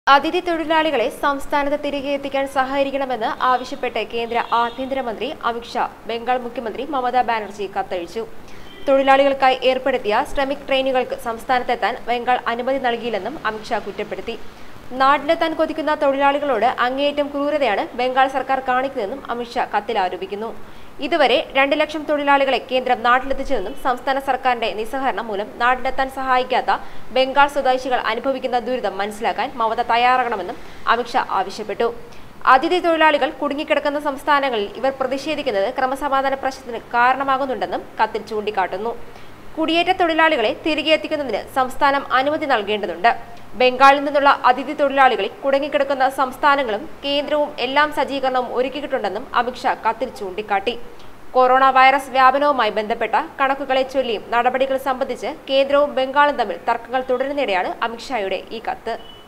അതിഥി തൊഴിലാളികളെ സംസ്ഥാനത്ത് തിരികെ എത്തിക്കാൻ സഹകരിക്കണമെന്ന് ആവശ്യപ്പെട്ട് കേന്ദ്ര ആഭ്യന്തരമന്ത്രി അമിത്ഷാ ബംഗാൾ മുഖ്യമന്ത്രി മമതാ ബാനർജി കത്തയച്ചു തൊഴിലാളികൾക്കായി ഏർപ്പെടുത്തിയ ശ്രമിക് ട്രെയിനുകൾക്ക് സംസ്ഥാനത്തെത്താൻ ബംഗാൾ അനുമതി നൽകിയില്ലെന്നും അമിത്ഷാ കുറ്റപ്പെടുത്തി നാട്ടിലെത്താൻ കൊതിക്കുന്ന തൊഴിലാളികളോട് അങ്ങേയറ്റം ക്രൂരതയാണ് ബംഗാൾ സർക്കാർ കാണിക്കുന്നതെന്നും അമിത്ഷാ കത്തിൽ ആരോപിക്കുന്നു ഇതുവരെ രണ്ട് ലക്ഷം തൊഴിലാളികളെ കേന്ദ്രം നാട്ടിലെത്തിച്ചതെന്നും സംസ്ഥാന സർക്കാരിന്റെ നിസ്സഹകരണം മൂലം നാട്ടിലെത്താൻ സഹായിക്കാത്ത ബംഗാൾ സ്വദേശികൾ അനുഭവിക്കുന്ന ദുരിതം മനസ്സിലാക്കാൻ മമത തയ്യാറാകണമെന്നും അമിത്ഷാ ആവശ്യപ്പെട്ടു അതിഥി തൊഴിലാളികൾ കുടുങ്ങിക്കിടക്കുന്ന സംസ്ഥാനങ്ങളിൽ ഇവർ പ്രതിഷേധിക്കുന്നത് ക്രമസമാധാന പ്രശ്നത്തിന് കാരണമാകുന്നുണ്ടെന്നും കത്തിൽ ചൂണ്ടിക്കാട്ടുന്നു കുടിയേറ്റ തൊഴിലാളികളെ തിരികെ എത്തിക്കുന്നതിന് സംസ്ഥാനം അനുമതി നൽകേണ്ടതുണ്ട് ബംഗാളിൽ നിന്നുള്ള അതിഥി തൊഴിലാളികളെ കുടുങ്ങിക്കിടക്കുന്ന സംസ്ഥാനങ്ങളും കേന്ദ്രവും എല്ലാം സജ്ജീകരണവും ഒരുക്കിയിട്ടുണ്ടെന്നും അമിത്ഷാ കത്തിൽ ചൂണ്ടിക്കാട്ടി കൊറോണ വൈറസ് വ്യാപനവുമായി ബന്ധപ്പെട്ട കണക്കുകളെ ചൊല്ലിയും നടപടികൾ സംബന്ധിച്ച് കേന്ദ്രവും ബംഗാളും തമ്മിൽ തർക്കങ്ങൾ തുടരുന്നിടെയാണ് അമിത്ഷായുടെ ഈ കത്ത്